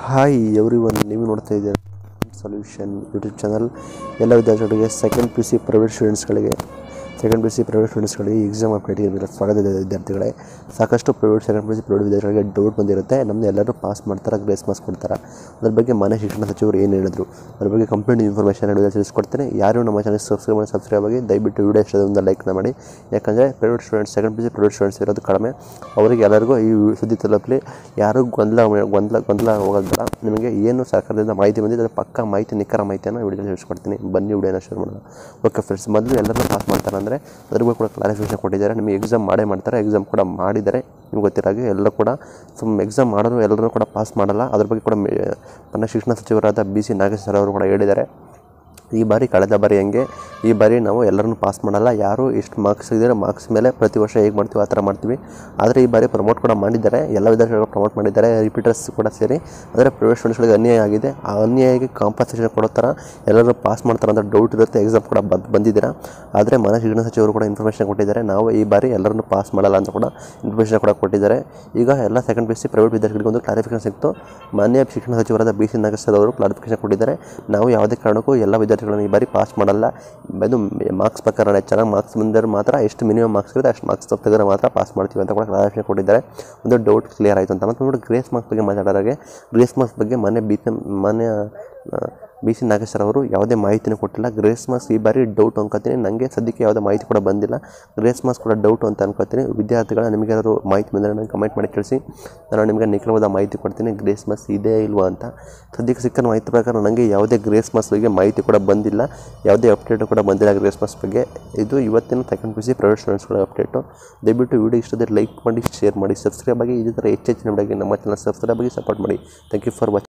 hi every one ನೀವು ನೋಡ್ತಾ ಇದ್ದೀರಾ ಸೊಲ್ಯೂಷನ್ ಯೂಟ್ಯೂಬ್ ಚಾನಲ್ ಎಲ್ಲ ವಿದ್ಯಾರ್ಥಿಗಳಿಗೆ ಸೆಕೆಂಡ್ ಪಿ ಸಿ ಪ್ರೈವೇಟ್ ಸ್ಟೂಡೆಂಟ್ಸ್ಗಳಿಗೆ ಸೆಕೆಂಡ್ ಪಿ ಸಿ ಪ್ರೈವೇಟ್ ಸ್ಟೂಡೆಂಟ್ಸ್ಗಳಿಗೆ ಎಕ್ಸಾಮ್ ಅಪ್ಡೇಟ್ ಇರಲಿಲ್ಲ ಸ್ವಾಗತ ಇದೆ ವಿದ್ಯಾರ್ಥಿಗಳೇ ಸಾಕಷ್ಟು private second P C private ವಿದ್ಯಾರ್ಥಿಗಳಿಗೆ ಡೌಟ್ ಬಂದಿರುತ್ತೆ ನಮ್ಮದು ಎಲ್ಲರೂ ಪಾಸ್ ಮಾಡ್ತಾರೆ ಗ್ರೇಸ್ ಮಾರ್ಕ್ಸ್ ಕೊಡ್ತಾರೆ ಅದ್ರ ಬಗ್ಗೆ ಮನೆ ಶಿಕ್ಷಣ ಸಚಿವರು ಏನು ಹೇಳಿದ್ರು ಅದ್ರ ಬಗ್ಗೆ ಕಂಪ್ಲೀಟ್ ಇನ್ಫಾರ್ಮೇಷನ್ ವಿಡಿಯೋ ತಿಳಿಸ್ಕೊಡ್ತೇನೆ ಯಾರು ನಮ್ಮ ಚಾನಲ್ ಸಬ್ಸ್ಕ್ರೈಬ್ ಮಾಡಿ ಸಬ್ಸ್ಕ್ರೈಬ್ ಆಗಿ ದಯವಿಟ್ಟು ವಿಡಿಯೋ ಇಷ್ಟೊಂದು ಲೈಕ್ನ ಮಾಡಿ ಯಾಕಂದರೆ private students second P C private students ಇರೋದು ಕಡಿಮೆ ಅವರಿಗೆ ಎಲ್ಲರಿಗೂ ಈ ಸುದ್ದಿ ತಲುಪಲಿ ಯಾರು ಗೊಂದಲ ಗೊಂದಲ ಗೊಂದಲ ಹೋಗೋದು ಬೇಡ ನಿಮಗೆ ಏನು ಸರ್ಕಾರದಿಂದ ಮಾಹಿತಿ ಬಂದಿದೆ ಅದರ ಪಕ್ಕ ಮಾಹಿತಿ ನಿಖರ ಮಾಹಿತಿಯನ್ನು ವಿಡಿಯೋ ತಿಳಿಸ್ಕೊಡ್ತೀನಿ ಬನ್ನಿ ವಿಡಿಯೋನ ಶುರು ಮಾಡೋಣ ಓಕೆ ಫ್ರೆಂಡ್ಸ್ ಮೊದಲು ಎಲ್ಲರೂ ಪಾಸ್ ಮಾಡ್ತಾರೆ ಅಂದರೆ ಅದ್ರ ಬಗ್ಗೆ ಕೂಡ ಕ್ಲಾರಿಫಿಕೇಷನ್ ಕೊಟ್ಟಿದ್ದಾರೆ ನಿಮಗೆ ಎಕ್ಸಾಮ್ ಮಾಡೇ ಮಾಡ್ತಾರೆ ಎಕ್ಸಾಮ್ ಕೂಡ ಮಾಡಿದ್ದಾರೆ ನಿಮ್ಗೆ ಗೊತ್ತಿರೋ ಹಾಗೆ ಎಲ್ಲರೂ ಕೂಡ ಸುಮ್ ಎಕ್ಸಾಮ್ ಮಾಡೋರು ಎಲ್ಲರೂ ಕೂಡ ಪಾಸ್ ಮಾಡಲ್ಲ ಅದ್ರ ಬಗ್ಗೆ ಕೂಡ ಮೇ- ಮನೆ ಶಿಕ್ಷಣ ಸಚಿವರಾದ ಬಿ ಸಿ ನಾಗೇಶ್ ಸರ್ ಅವರು ಕೂಡ ಹೇಳಿದ್ದಾರೆ ಈ ಬಾರಿ ಕಳೆದ ಬಾರಿ ಹೆಂಗೆ ಈ ಬಾರಿ ನಾವು ಎಲ್ಲರನ್ನೂ ಪಾಸ್ ಮಾಡಲ್ಲ ಯಾರು ಎಷ್ಟು ಮಾರ್ಕ್ಸ್ ಇದ್ದಾರೆ ಮಾರ್ಕ್ಸ್ ಮೇಲೆ ಪ್ರತಿ ವರ್ಷ ಹೇಗೆ ಮಾಡ್ತೀವಿ ಆ ಥರ ಮಾಡ್ತೀವಿ ಆದರೆ ಈ ಬಾರಿ ಪ್ರಮೋಟ್ ಕೂಡ ಮಾಡಿದ್ದಾರೆ ಎಲ್ಲ ವಿದ್ಯಾರ್ಥಿಗಳು ಪ್ರಮೋಟ್ ಮಾಡಿದ್ದಾರೆ ರಿಪೀಟರ್ಸ್ ಕೂಡ ಸೇರಿ ಆದರೆ ಪ್ರೈವೇಟ್ ಸ್ಟೂಡೆಂಟ್ಸ್ಗಳಿಗೆ ಅನ್ಯಾಯ ಆಗಿದೆ ಆ ಅನ್ಯಾಯಕ್ಕೆ ಕಾಂಪನ್ಸೇಷನ್ ಕೊಡೋ ಥರ ಎಲ್ಲರೂ ಪಾಸ್ ಮಾಡ್ತಾರೆ ಅಂತ ಡೌಟ್ ಇರುತ್ತೆ ಎಕ್ಸಾಮ್ ಕೂಡ ಬಂದು ಬಂದಿದ್ದೀರಾ ಆದರೆ ಮನೆ ಶಿಕ್ಷಣ ಸಚಿವರು ಕೂಡ ಇನ್ಫಾರ್ಮೇಷನ್ ಕೊಟ್ಟಿದ್ದಾರೆ ನಾವು ಈ ಬಾರಿ ಎಲ್ಲರನ್ನೂ ಪಾಸ್ ಮಾಡಲ್ಲ ಅಂತ ಕೂಡ ಇನ್ಫಾರ್ಮೇಷನ್ ಕೂಡ ಕೊಟ್ಟಿದ್ದಾರೆ ಈಗ ಎಲ್ಲ ಸೆಕೆಂಡ್ ಪಿ ಸಿ ಪ್ರೈವೇಟ್ ವಿದ್ಯಾರ್ಥಿಗಳಿಗೆ ಒಂದು ಕ್ಲಾರಿಫಿಕೇಷನ್ ಸಿಕ್ತು ಮಾನ್ಯ ಶಿಕ್ಷಣ ಸಚಿವರಾದ ಬಿ ಸಿ ನಾಗೇಶ್ ಸರ್ ಅವರು ಕ್ಲಾರಿಫಿಕೇಶನ್ ಕೊಟ್ಟಿದ್ದಾರೆ ನಾವು ಯಾವುದೇ ಕಾರಣಕ್ಕೂ ಎಲ್ಲ ವಿದ್ಯಾರ್ಥಿಗಳನ್ನು ಈ ಬಾರಿ ಪಾಸ್ ಮಾಡಲ್ಲ ಇದು ಮಾರ್ಕ್ಸ್ ಪ್ರಕಾರ ಚೆನ್ನಾಗಿ ಮಾರ್ಕ್ಸ್ ಬಂದರೆ ಮಾತ್ರ ಎಷ್ಟು ಮಿನಿಮಮ್ ಮಾರ್ಕ್ಸ್ ಇರುತ್ತೆ ಅಷ್ಟು ಮಾರ್ಕ್ಸ್ ತೆಗೆದ್ರೆ ಮಾತ್ರ ಪಾಸ್ ಮಾಡ್ತೀವಿ ಅಂತ ಕೂಡ ಕ್ಲಾರಿಫಿಕೇಶನ್ ಕೊಟ್ಟಿದ್ದಾರೆ ಒಂದು ಡೌಟ್ ಕ್ಲಿಯರ್ ಆಯಿತು ಅಂತ ಮತ್ತು ನೋಡಿ ಗ್ರೇಸ್ ಮಾರ್ಕ್ಸ್ ಬಗ್ಗೆ ಮಾತಾಡೋರಿಗೆ ಗ್ರೇಸ್ ಮಾರ್ಕ್ಸ್ ಬಗ್ಗೆ ಮನೆ ಬಿ ಮನೆ ಬಿ ಸಿ ನಾಗೇಶ್ ಸರ್ ಅವರು ಯಾವುದೇ ಮಾಹಿತಿನೂ ಕೊಟ್ಟಿಲ್ಲ ಗ್ರೇಸ್ ಮಾರ್ಕ್ಸ್ ಈ ಬಾರಿ ಡೌಟ್ ಅನ್ಕೋತೀನಿ ನನಗೆ ಸದ್ಯಕ್ಕೆ ಯಾವುದೇ ಮಾಹಿತಿ ಕೂಡ ಬಂದಿಲ್ಲ ಗ್ರೇಸ್ ಮಾರ್ಕ್ಸ್ ಕೂಡ ಡೌಟ್ ಅಂತ ಅನ್ಕೋತೀನಿ ವಿದ್ಯಾರ್ಥಿಗಳ ನಿಮಗೇನಾದ್ರು ಮಾಹಿತಿ ಬಂದರೆ ನನಗೆ ಕಮೆಂಟ್ ಮಾಡಿ ತಿಳಿಸಿ ನಾನು ನಿಮಗೆ ನಿಖರವಾದ ಮಾಹಿತಿ ಕೊಡ್ತೀನಿ ಗ್ರೇಸ್ ಮಾರ್ಕ್ಸ್ ಇದೆ ಇಲ್ವಾ ಅಂತ ಸದ್ಯಕ್ಕೆ ಸಿಕ್ಕ ಮಾಹಿತಿ ಪ್ರಕಾರ ನನಗೆ ಯಾವುದೇ ಗ್ರೇಸ್ ಮಾರ್ಕ್ಸ್ ಬಗ್ಗೆ ಮಾಹಿತಿ ಕೂಡ ಬಂದಿಲ್ಲ ಯಾವುದೇ ಅಪ್ಡೇಟು ಕೂಡ ಬಂದಿಲ್ಲ ಗ್ರೇಸ್ ಮಾರ್ಕ್ಸ್ ಬಗ್ಗೆ ಇದು ಇವತ್ತಿನ ಸೆಕೆಂಡ್ ಪಿ ಸಿ ಪ್ರೈವೇಟ್ ಸ್ಟೂಡೆಂಟ್ಸ್ಗಳ ಅಪ್ಡೇಟು ದಯವಿಟ್ಟು ವಿಡಿಯೋ ಇಷ್ಟದ ಲೈಕ್ ಮಾಡಿ ಶೇರ್ ಮಾಡಿ ಸಬ್ಸ್ಕ್ರೈಬ್ ಆಗಿ ಇದೇ ಥರ ಹೆಚ್ಚೆಚ್ಚಿನ ವಿಡಿಯೋಗೆ ನಮ್ಮ ಚಾನಲ್ ಸಬ್ಸ್ಕ್ರೈಬ್ ಆಗಿ ಸಪೋರ್ಟ್ ಮಾಡಿ ಥ್ಯಾಂಕ್ ಯು ಫಾರ್ ವಾಚಿಂಗ್